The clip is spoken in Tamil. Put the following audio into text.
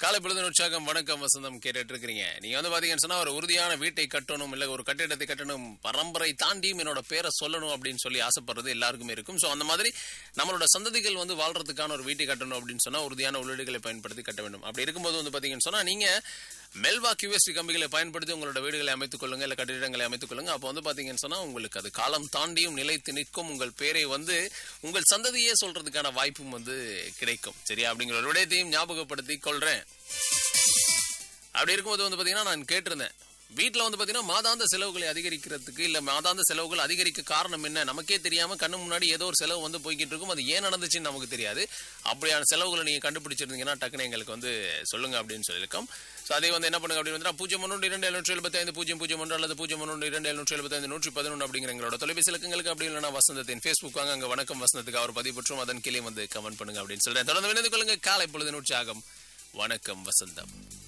காலை பொழுது உற்சாகம் வணக்கம் வசந்தம் கேட்டுட்டு இருக்கிறீங்க நீங்க வந்து பாத்தீங்கன்னு சொன்னா ஒரு உறுதியான வீட்டை கட்டணும் இல்ல ஒரு கட்டிடத்தை கட்டணும் பரம்பரை தாண்டியும் என்னோட பேரை சொல்லணும் அப்படின்னு சொல்லி ஆசைப்படுறது எல்லாருக்குமே இருக்கும் சோ அந்த மாதிரி நம்மளோட சந்ததிகள் வந்து வாழ்றதுக்கான ஒரு வீட்டை கட்டணும் அப்படின்னு சொன்னா உறுதியான உள்ளீடுகளை பயன்படுத்தி கட்ட வேண்டும் அப்படி இருக்கும்போது வந்து பாத்தீங்கன்னு சொன்னா நீங்க மெல்வா கியூஎஸ்டி கம்பிகளை பயன்படுத்தி உங்களோட வீடுகளை அமைத்துக் கொள்ளுங்க இல்ல கட்டிடங்களை அமைத்துக் கொள்ளுங்க அப்போ வந்து பாத்தீங்கன்னு சொன்னா உங்களுக்கு அது காலம் தாண்டியும் நிலைத்து நிற்கும் உங்கள் பேரை வந்து உங்கள் சந்ததியே சொல்றதுக்கான வாய்ப்பும் வந்து கிடைக்கும் சரியா அப்படிங்கிற ஒரு விடயத்தையும் ஞாபகப்படுத்தி கொள்றேன் அப்படி இருக்கும்போது வந்து பாத்தீங்கன்னா நான் கேட்டிருந்தேன் வீட்டில் வந்து பாத்தீங்கன்னா மாதாந்த செலவுகளை அதிகரிக்கிறதுக்கு இல்ல மாதாந்த செலவுகள் அதிகரிக்க காரணம் என்ன நமக்கே தெரியாம கண்ணு முன்னாடி ஏதோ ஒரு செலவு வந்து போய்கிட்டு இருக்கும் அது ஏன் நடந்துச்சுன்னு நமக்கு தெரியாது அப்படியான செலவுகளை நீங்க கண்டுபிடிச்சிருந்தீங்கன்னா டக்குனு எங்களுக்கு வந்து சொல்லுங்க அப்படின்னு சொல்லியிருக்கோம் ஸோ அதே வந்து என்ன பண்ணுங்க அப்படின்னு வந்து பூஜ்ஜியம் ஒன்று இரண்டு எழுநூற்றி எழுபத்தி ஐந்து பூஜ்ஜியம் பூஜ்ஜியம் ஒன்று அல்லது பூஜ்ஜியம் ஒன்று இரண்டு எழுநூற்றி எழுபத்தி ஐந்து நூற்றி பதினொன்று அப்படிங்கிற எங்களோட தொலைபேசி இலக்கங்களுக்கு அப்படி இல்லைனா வசந்தத்தின் ஃபேஸ்புக் வாங்க அங்க வணக்கம் வசந்தத்துக்கு அவர் பதிவுற்றும் அதன் கீழே வந்து கமெண்ட் பண்ணுங்க அப்படின்னு சொல்றேன் தொடர்ந்து வினது கொள்ளுங்க காலை பொழுது நூற்றாகம் வணக்கம் வசந்தம்